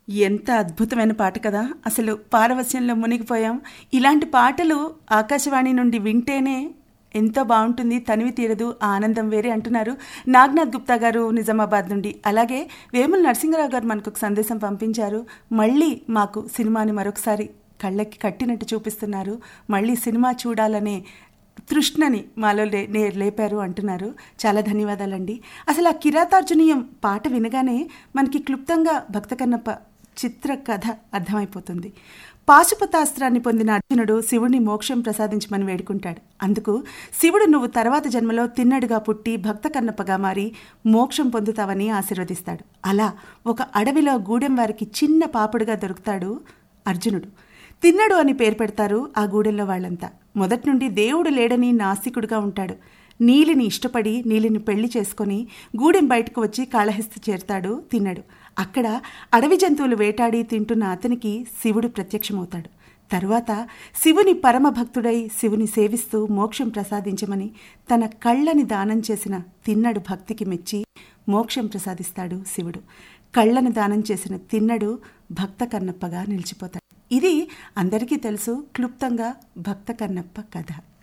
ఎంత అద్భుతమైన పాట కదా అసలు పారవస్యంలో మునిగిపోయాం ఇలాంటి పాటలు ఆకాశవాణి నుండి వింటేనే ఎంతో బాగుంటుంది తనివి తీరదు ఆ ఆనందం వేరే అంటున్నారు నాగ్నాథ్ గుప్తా గారు నిజామాబాద్ నుండి అలాగే వేముల నరసింహరావు గారు మనకు ఒక సందేశం పంపించారు మళ్ళీ మాకు సినిమాని మరొకసారి కళ్ళకి కట్టినట్టు చూపిస్తున్నారు మళ్ళీ సినిమా చూడాలనే తృష్ణని మాలో లే నే లేపారు అంటున్నారు చాలా ధన్యవాదాలండి అసలు ఆ కిరాతార్జునీయం పాట వినగానే మనకి క్లుప్తంగా భక్త కన్నప్ప చిత్ర కథ అర్థమైపోతుంది పాశుపతాస్త్రాన్ని పొందిన అర్జునుడు శివుడిని మోక్షం ప్రసాదించమని వేడుకుంటాడు అందుకు శివుడు నువ్వు తర్వాత జన్మలో తిన్నడుగా పుట్టి భక్త కన్నప్పగా మారి మోక్షం పొందుతావని ఆశీర్వదిస్తాడు అలా ఒక అడవిలో గూడెం వారికి చిన్న పాపుడుగా దొరుకుతాడు అర్జునుడు తిన్నడు అని పేరు పెడతారు ఆ గూడెంలో వాళ్ళంతా మొదటి నుండి దేవుడు లేడని నాస్తికుడుగా ఉంటాడు నీలిని ఇష్టపడి నీలిని పెళ్లి చేసుకొని గూడెం బయటకు వచ్చి కాళహస్తి చేరుతాడు తిన్నడు అక్కడ అడవి జంతువులు వేటాడి తింటున్న అతనికి శివుడు ప్రత్యక్షమవుతాడు తరువాత శివుని పరమభక్తుడై శివుని సేవిస్తూ మోక్షం ప్రసాదించమని తన కళ్ళని దానం చేసిన తిన్నడు భక్తికి మెచ్చి మోక్షం ప్రసాదిస్తాడు శివుడు కళ్ళను దానం చేసిన తిన్నడు భక్త కన్నప్పగా నిలిచిపోతాడు ఇది అందరికీ తెలుసు క్లుప్తంగా భక్త కన్నప్ప కథ